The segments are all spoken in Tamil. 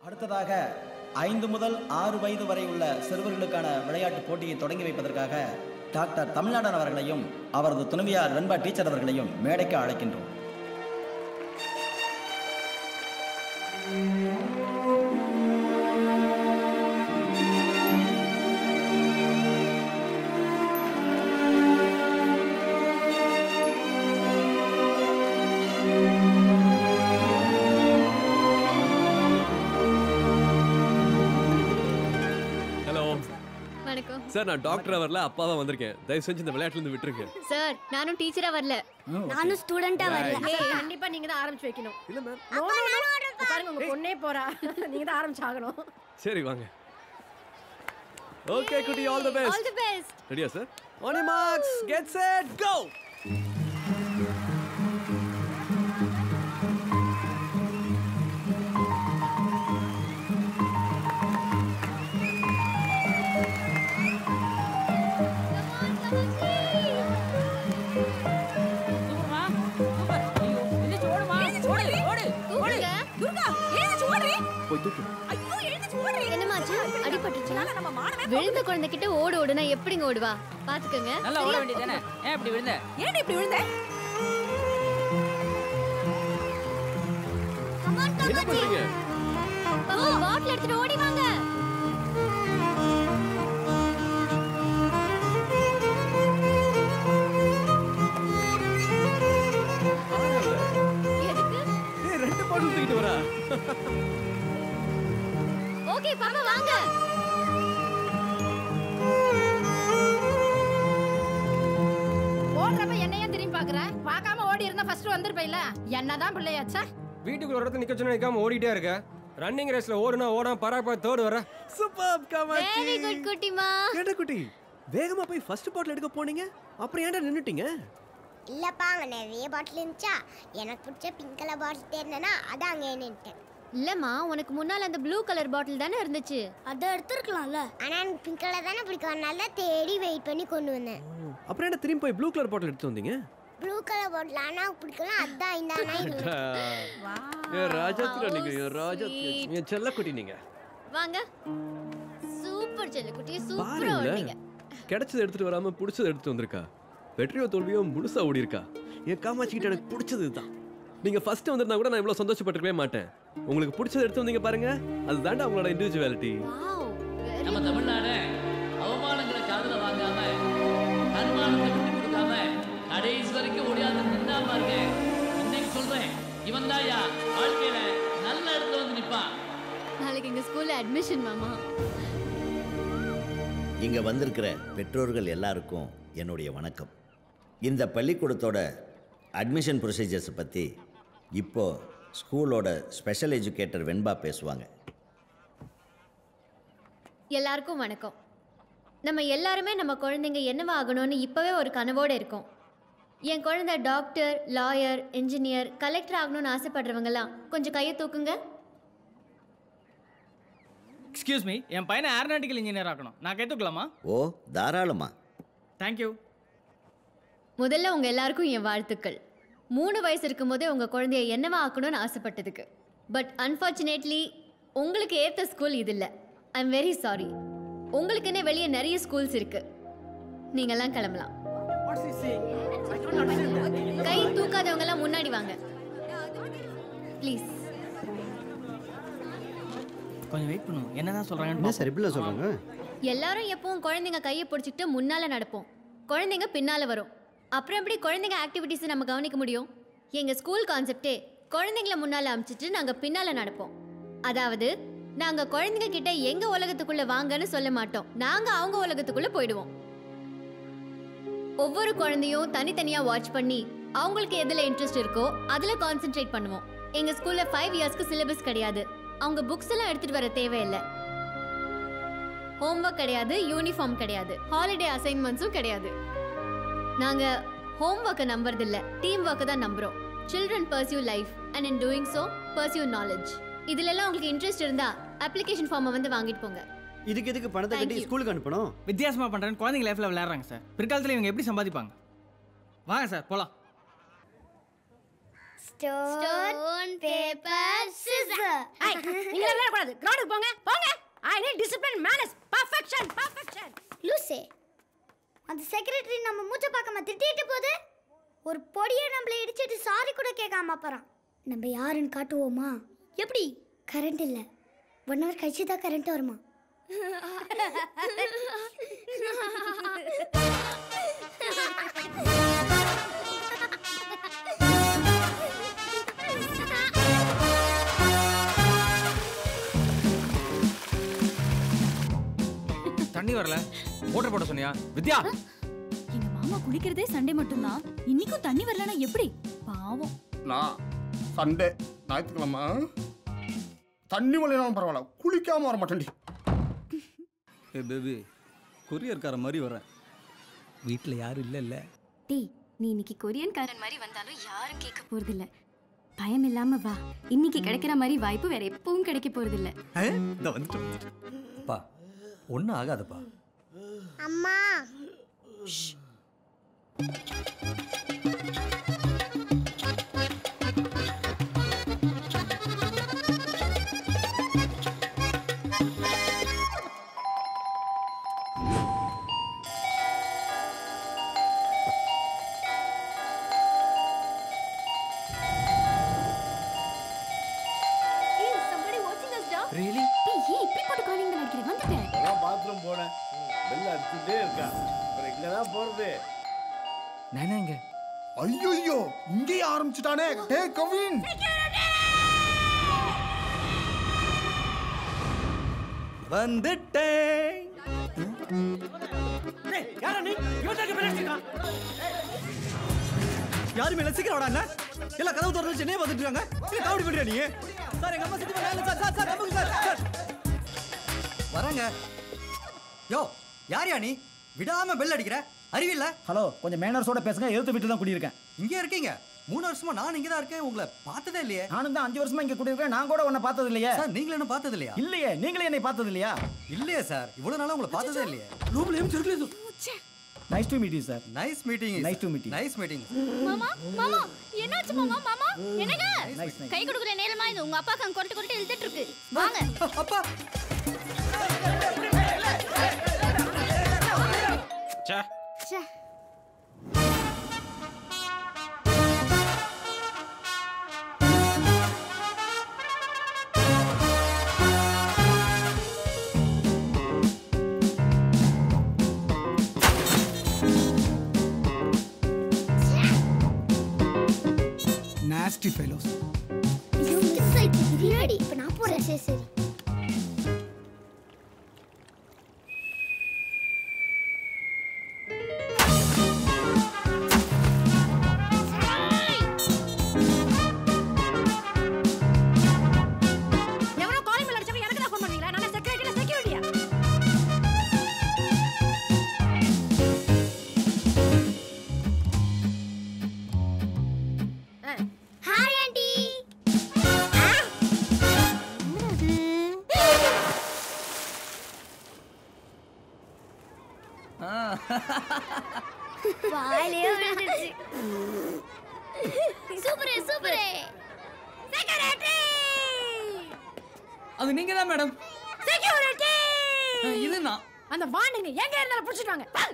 அடுத்ததாக ஐந்து முதல் ஆறு வயது வரை உள்ள சிறுவர்களுக்கான விளையாட்டு போட்டியை தொடங்கி வைப்பதற்காக டாக்டர் தமிழ்நாடன் அவர்களையும் அவரது துணைவியார் வெண்பா டீச்சர் அவர்களையும் மேடைக்கு அழைக்கின்றோம் ஹலோ வணக்கம் சார் நான் டாக்டர் வரல அப்பாவா வந்திருக்கேன் தயவு செஞ்சு இந்த விளையாட்டுல இருந்து விட்டுருங்க சார் நானும் டீச்சரா வரல நானும் ஸ்டூடெண்டா வரல ஏய், கண்டிப்பா நீங்க தான் ஆரம்பிச்சு வைக்கணும் இல்ல மேம் No, no, no. பாருங்க உங்க பொண்ணே போறா நீங்க தான் ஆரம்பிச்சு ஆகணும் சரி வாங்க ஓகே குட்டி all the all best the best ரெடியா sir on your marks get set go சூப்பர்மா சூப்பர் ஐயோ எழுந்திருச்சு ஓடுமா ஓடு ஓடு கூப்பிடுங்க துர்கா எழுந்து ஓடுறி போய் தூக்கு ஐயோ எழுந்து ஓடுறி என்னமாச்சு அடிபட்டுச்சா நம்ம மானமே விழுந்த குழந்தை கிட்ட ஓடு ஓடுனா எப்படிங்க ஓடுவா பாத்துக்கோங்க நல்லா ஓட வேண்டியதானே ஏன் இப்படி விழுந்த ஏன் இப்படி விழுந்த என்ன பண்றீங்க பாப்பா பாட்டில் எடுத்துட்டு ஓடி வாங்க எதுக்கு ஏய் ரெண்டு பாட்டில் தூக்கிட்டு வரா ஓகே பாப்பா வாங்க ஓடுறப்ப என்னையே திரும்பி பாக்குற பார்க்காம ஓடி இருந்தா ஃபர்ஸ்ட் வந்திருப்பையில என்னதான் பிள்ளையாச்சா வீட்டுக்குள்ள ஒரு இடத்துல நிக்க சொன்னா நிக்காம ஓடிட்டே இருக்க ரன்னிங் ரேஸ்ல ஓடுனா ஓடாம பராப்பா தேர்ட் வர சூப்பர் கமாச்சி வெரி குட் குட்டிமா ஏண்டா குட்டி வேகமா போய் ஃபர்ஸ்ட் பாட்டில் எடுக்க போனீங்க அப்புறம் ஏன்டா நின்னுட்டீங்க இல்லப்பா அங்க நிறைய பாட்டில் இருந்துச்சா எனக்கு பிடிச்ச பிங்க் கலர் பாட்டில் தேடினா அதான் அங்கே நின்ட்டேன் இல்லம்மா உனக்கு முன்னால அந்த ப்ளூ கலர் பாட்டில் தானே இருந்துச்சு அத எடுத்துருக்கலாம்ல ஆனா எனக்கு பிங்க் கலர் தானே பிடிக்கும் அதனால தேடி வெயிட் பண்ணி கொண்டு வந்தேன் அப்புறம் என்ன திரும்பி போய் ப்ளூ கலர் பாட்டில் எடுத்து வந்தீங்க ப்ளூ கலர் பாட்டில் ஆனா பிடிக்கலாம் அதான் இந்த ஏ ராஜாத்திரா நீங்க ஏ ராஜாத்திரா sweet. என் செல்ல குட்டி நீங்க வாங்க சூப்பர் செல்ல குட்டி சூப்பரா பாருங்களேன் ஓடுனீங்க கிடைச்சது எடுத்துட்டு வராம பிடிச்சது எடுத்து வந்திருக்கா வெற்றியோ தோல்வியோ முழுசா ஓடி இருக்கா என் காமாட்சி கிட்ட எனக்கு பிடிச்சது தான் நீங்க ஃபர்ஸ்ட் வந்திருந்தா கூட நான் இவ்வளவு சந்தோஷப்பட்டிருக்கவே மாட்டேன் உங்களுக்கு பிடிச்சது எடுத்து வந்தீங்க பாருங்க அதுதான்டா உங்களோட இண்டிவிஜுவாலிட்டி வாவ் நம்ம தமிழ்நாடு அவமானங்களை காதுல வாங்காம தன்மானத்தை விட்டு கொடுக்காம கடைசி வரைக்கும் ஓடியாந்து நின்னா பாருங்க இன்னைக்கு சொல்றேன் இவன் தாயா வாழ்க்கையில நல்ல இடத்துல வந்து நிப்பான் நாளைக்கு எங்க ஸ்கூல்ல அட்மிஷன் மாமா இங்கே வந்திருக்கிற பெற்றோர்கள் எல்லாருக்கும் என்னுடைய வணக்கம் இந்த பள்ளிக்கூடத்தோட அட்மிஷன் ப்ரொசீஜர்ஸை பற்றி இப்போ ஸ்கூலோட ஸ்பெஷல் எஜுகேட்டர் வெண்பா பேசுவாங்க எல்லாருக்கும் வணக்கம் நம்ம எல்லாருமே நம்ம குழந்தைங்க என்னவா ஆகணும்னு இப்போவே ஒரு கனவோடு இருக்கோம் என் குழந்தை டாக்டர் லாயர் இன்ஜினியர் கலெக்டர் ஆகணும்னு ஆசைப்படுறவங்கலாம் கொஞ்சம் கையை தூக்குங்க எக்ஸ்கியூஸ் மீ என் பையனை ஏரோநாட்டிக்கல் இன்ஜினியர் ஆக்கணும் நான் கேட்டுக்கலாமா ஓ தாராளமா தேங்க்யூ முதல்ல உங்கள் எல்லாருக்கும் என் வாழ்த்துக்கள் மூணு வயசு இருக்கும்போதே உங்கள் குழந்தைய என்னவா ஆக்கணும்னு ஆசைப்பட்டதுக்கு பட் அன்ஃபார்ச்சுனேட்லி உங்களுக்கு ஏற்ற ஸ்கூல் இது இல்லை ஐ எம் வெரி சாரி உங்களுக்குன்னே வெளியே நிறைய ஸ்கூல்ஸ் இருக்கு நீங்கெல்லாம் கிளம்பலாம் கை தூக்காதவங்க எல்லாம் முன்னாடி வாங்க ப்ளீஸ் கொஞ்சம் வெயிட் பண்ணுவோம் என்னதான் சொல்றாங்கன்னு சரி பிள்ளை சொல்றாங்க எல்லாரும் எப்பவும் குழந்தைங்க கையை பிடிச்சிக்கிட்டு முன்னால நடப்போம் குழந்தைங்க பின்னால வரும் அப்புறம் எப்படி குழந்தைங்க ஆக்டிவிட்டிஸ் நம்ம கவனிக்க முடியும் எங்க ஸ்கூல் கான்செப்டே குழந்தைங்கள முன்னால அமிச்சிட்டு நாங்க பின்னால நடப்போம் அதாவது நாங்க குழந்தைங்க கிட்ட எங்க உலகத்துக்குள்ள வாங்கன்னு சொல்ல மாட்டோம் நாங்க அவங்க உலகத்துக்குள்ள போயிடுவோம் ஒவ்வொரு குழந்தையும் தனித்தனியா வாட்ச் பண்ணி அவங்களுக்கு எதுல இன்ட்ரெஸ்ட் இருக்கோ அதுல கான்சென்ட்ரேட் பண்ணுவோம் எங்க ஸ்கூல்ல ஃபைவ் இயர்ஸ்க்கு சிலபஸ் கிடையாது அவங்க புக்ஸ் எல்லாம் எடுத்துட்டு வர தேவையில்லை ஹோம்ஒர்க் கிடையாது யூனிஃபார்ம் கிடையாது ஹாலிடே அசைன்மெண்ட்ஸும் கிடையாது நாங்க ஹோம்ஒர்க்கை நம்புறதில்ல டீம் ஒர்க்கை தான் நம்புறோம் children pursue life and in doing so pursue knowledge இதுல எல்லாம் உங்களுக்கு இன்ட்ரெஸ்ட் இருந்தா அப்ளிகேஷன் ஃபார்மை வந்து வாங்கிட்டு போங்க இதுக்கு எதுக்கு பணத்தை Thank கட்டி you. ஸ்கூலுக்கு அனுப்பணும் வித்தியாசமா பண்றேன்னு குழந்தைங்க லைஃப்ல விளையாடுறாங்க சார் பிற்காலத்துல இவங்க எப்படி சம்பாதிப்பாங்க வாங்க சார் போலாம் ஸ்டோன் பேப்பர் சிசர் ஐய் நீங்க எல்லாம் கூடாது கிரவுண்டுக்கு போங்க போங்க I need discipline manners perfection perfection லூசே அந்த செக்ரட்டரி நம்ம மூச்சை பார்க்காம திட்டிட்டு போகுது ஒரு பொடியை நம்மள இடிச்சிட்டு சாரி கூட கேட்காம போறான் நம்ம யாருன்னு காட்டுவோமா எப்படி கரண்ட் இல்ல ஒன் ஹவர் கழிச்சு தான் கரண்ட் வருமா தண்ணி வரல மோட்டர் போட சொன்னியா வித்யா எங்க மாமா குளிக்கிறதே சண்டே மட்டும்தான் இன்னைக்கும் தண்ணி வரலனா எப்படி பாவம் நான் சண்டே ஞாயிற்றுக்கிழமை தண்ணி வரலாம் பரவாயில்ல குளிக்காம வர மாட்டேன்டி ஏ பேபி கொரியர்கார மாதிரி வரேன் வீட்டில் யாரும் இல்லைல்ல டேய் நீ இன்னைக்கு கொரியன்காரன் மாதிரி வந்தாலும் யாரும் கேட்க போறதில்ல பயம் இல்லாம வா இன்னைக்கு கிடைக்கிற மாதிரி வாய்ப்பு வேற எப்பவும் கிடைக்க போறதில்ல இந்த வந்துட்டோம் அப்பா ஒன்றும் ஆகாதப்பா அம்மா ஏய் somebody watching us டா Really? டேய் ஏன் இப்படி போட்டு காலிங் பெல் அடிக்கிற வந்துட்டேன் அதான் பாத்ரூம் போனேன் பெல் அடிச்சுட்டே இருக்கேன் அப்புறம் இங்கே தான் போகிறது நானே இங்க ஐயோ இங்கேயே ஆரம்பிச்சுட்டானே டே கவின் வந்துட்டேன் யாரா நீ இவன் தான் யாருமே இல்லை சீக்கிரம் வாடா அண்ணா எல்லாம் கதவு திறந்து சென்னையே பார்த்துட்டு இருக்காங்க இல்லை காவடி பண்ணுறியா நீ சார் எங்க அம்மா சித்தி பண்ணாங்க சார் சார் சார் நம்புங்க சார் சார் வராங்க யோ யார் யா நீ விடாம பெல் அடிக்கிற அறிவில்ல ஹலோ கொஞ்சம் மேனர்ஸோட பேசுங்க எழுத்து வீட்டில் தான் குடியிருக்கேன் இங்கே இருக்கீங்க மூணு வருஷமா நான் இங்கே தான் இருக்கேன் உங்களை பார்த்ததே இல்லையே நானும் தான் அஞ்சு வருஷமா இங்க குடியிருக்கேன் நான் கூட உன்னை பார்த்தது இல்லையே சார் நீங்களும் என்ன பார்த்தது இல்லையா இல்லையே நீங்களே என்னை பார்த்தது இல்லையா இல்லையே சார் இவ்வளவு நாளா உங்களை பார்த்ததே இல்லையே ரூம்ல ஏன் சொல்லு nice to meet you sir nice meeting Nice to meet you. Nice meeting மாமா மாமா என்னாச்சு மாமா மாமா என்னங்க Nice, nice. கை கொடுக்குற நேரமா இது உங்க அப்பாக்கு அங்க கொண்டு கொண்டு இழுத்துட்டு இருக்கு வாங்க அப்பா ச்சே நாஸ்டி ஃபெலோஸ் ஐயோ மிஸ் ஆயிடுச்சு பின்னாடி இப்போ நான் போறேன் சரி சரி எவனோ காலிங் பெல் அடிச்சவங்க எனக்கு தான் ஃபோன் பண்ணுவீங்களா நான் செக்யூரிட்டில செக்யூரிட்டியா ஹாய் ஆண்டி வாயிலே விழுந்துருச்சு சூப்பரே சூப்பரே செக்யூரிட்டி அது நீங்க தான் மேடம் செக்யூரிட்டி இது நான் அந்த வாண்டுங்க எங்க இருந்தாலும் புடிச்சிட்டு வாங்க பா.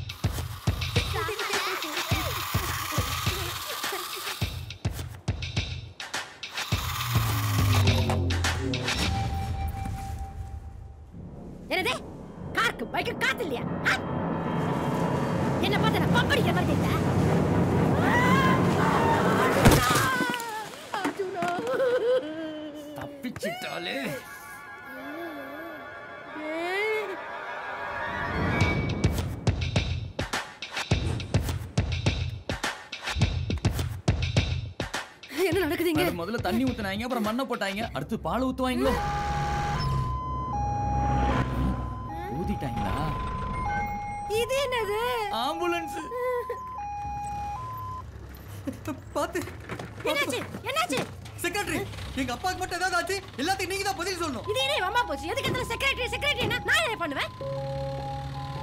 என்னது காருக்கு பைக்கு காத்து இல்லையா ஆ? என்ன பார்த்து நான் பம்படிக்கிற மாதிரி தெரியல தப்பிச்சிட்டாலே என்ன நடக்குதுங்க மேடம், முதல்ல தண்ணி ஊத்துனாங்க அப்புறம் மண்ணை போட்டாங்க அடுத்து பால் ஊத்துவாங்களோ ஊதிட்டாங்களா இது என்னது ஆம்புலன்ஸ் பார்த்து என்னாச்சு என்னாச்சு செக்ரட்டரி எங்க அப்பாவுக்கு மட்டும் ஏதாவது ஆச்சு எல்லாத்தையும் நீங்க தான் பதில் சொல்லணும் இது என்ன அம்மா போச்சு எதுக்கு இடத்துல செக்ரட்டரி செக்ரட்டரினா நான் என்ன பண்ணுவேன்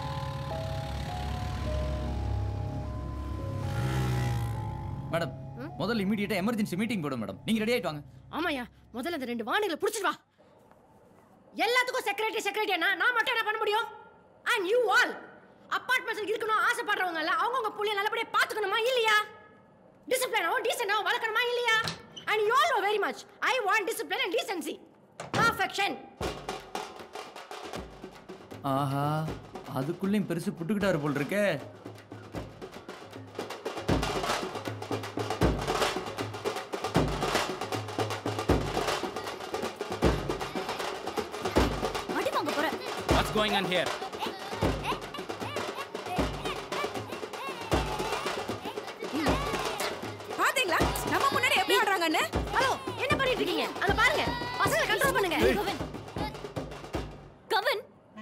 மேடம் முதல்ல இமீடியட்டா எமர்ஜென்சி மீட்டிங் போடும் மேடம் நீங்க ரெடி ஆயிட்டு வாங்க ஆமாயா முதல்ல அந்த ரெண்டு வாணிகளை புடிச்சிட்டு வா எல்லாத்துக்கும் செக்ரட்டரி செக்ரட்டரினா நான் மட்டும் என்ன பண்ண முடியும் அண்ட் யூ ஆல் அப்பார்ட்மெண்ட்ஸ்ல இருக்கணும் ஆசைப்படுறவங்க எல்லாம் அவங்கவுங்க புள்ளைய நல்லபடியா பாத்துக்கணுமா இல்லையா டிசிப்ளினாவும் டீசெண்டாவும் வளர்க்கணுமா இல்லையா and you all know very much I want discipline and decency perfection ஆஹா அதுக்குள்ளேயும் பெருசு புட்டுக்கிட்டாரு போல் இருக்கே அடி வாங்க போற வாட்ஸ் கோயிங் ஆன் ஹியர் பாத்தீங்களா நம்ம முன்னாடி எப்படி ஆடுறாங்கன்னு ஹலோ என்ன பண்ணிட்டு இருக்கீங்க அங்க பாருங்க பசங்களை கண்ட்ரோல் பண்ணுங்க கவன் கவன்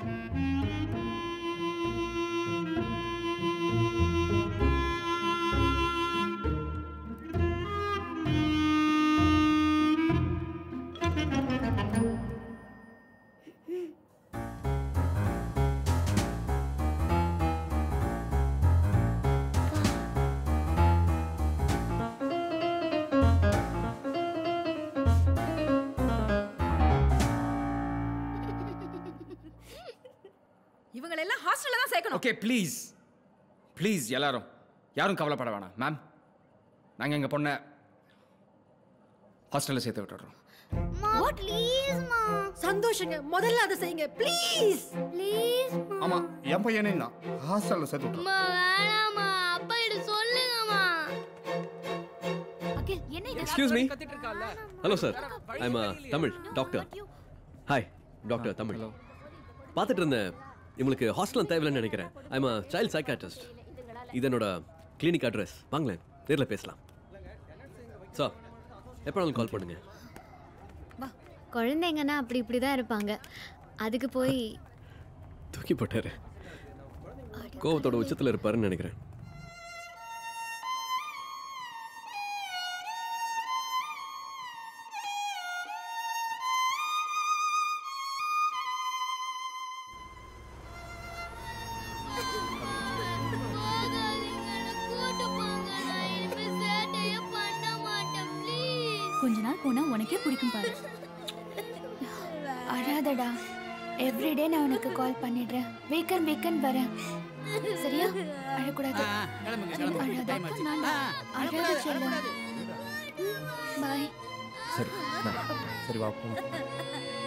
இவங்க எல்லாம் ஹாஸ்டல்ல தான் சேர்க்கணும் ஓகே ப்ளீஸ் ப்ளீஸ் எல்லாரும் யாரும் கவலைப்பட வேணாம் மேம் நாங்கள் எங்கள் பொண்ணை ஹாஸ்டலில் சேர்த்து விட்டுறோம் ப்ளீஸ்மா சந்தோஷங்க முதல்ல அதை செய்யுங்க ப்ளீஸ் ப்ளீஸ் ஆமா என் பையனே நான் ஹாஸ்டல்ல சேர்த்து விட்டுறேன். அம்மா வேணாம்மா அப்பா கிட்ட சொல்லுங்கம்மா அகில் என்ன இது excuse me hello sir I'm Tamil doctor hi doctor Tamil பார்த்துட்டு இருந்தேன் இவங்களுக்கு ஹாஸ்டல் தேவையில்லைன்னு நினைக்கிறேன் ஐம் சைல்ட் சைக்காட்ரிஸ்ட் இது என்னோட கிளினிக் அட்ரஸ் வாங்களேன் நேரில் பேசலாம் சார் எப்போ நாளும் கால் பண்ணுங்க குழந்தைங்கன்னா அப்படி இப்படி தான் இருப்பாங்க அதுக்கு போய் தூக்கி போட்டாரு கோவத்தோட உச்சத்தில் இருப்பாருன்னு நினைக்கிறேன் கொஞ்ச நாள் போனா உனக்கே பிடிக்கும் பாரு அழாதடா எவ்ரிடே நான் உனக்கு கால் பண்ணிடுறேன் வீக்கெண்ட் வீக்கெண்ட் வரேன் சரியா அழக்கூடாது அழாத அழாத செல்லம் பாய் சரி நான் சரி வா போலாம்.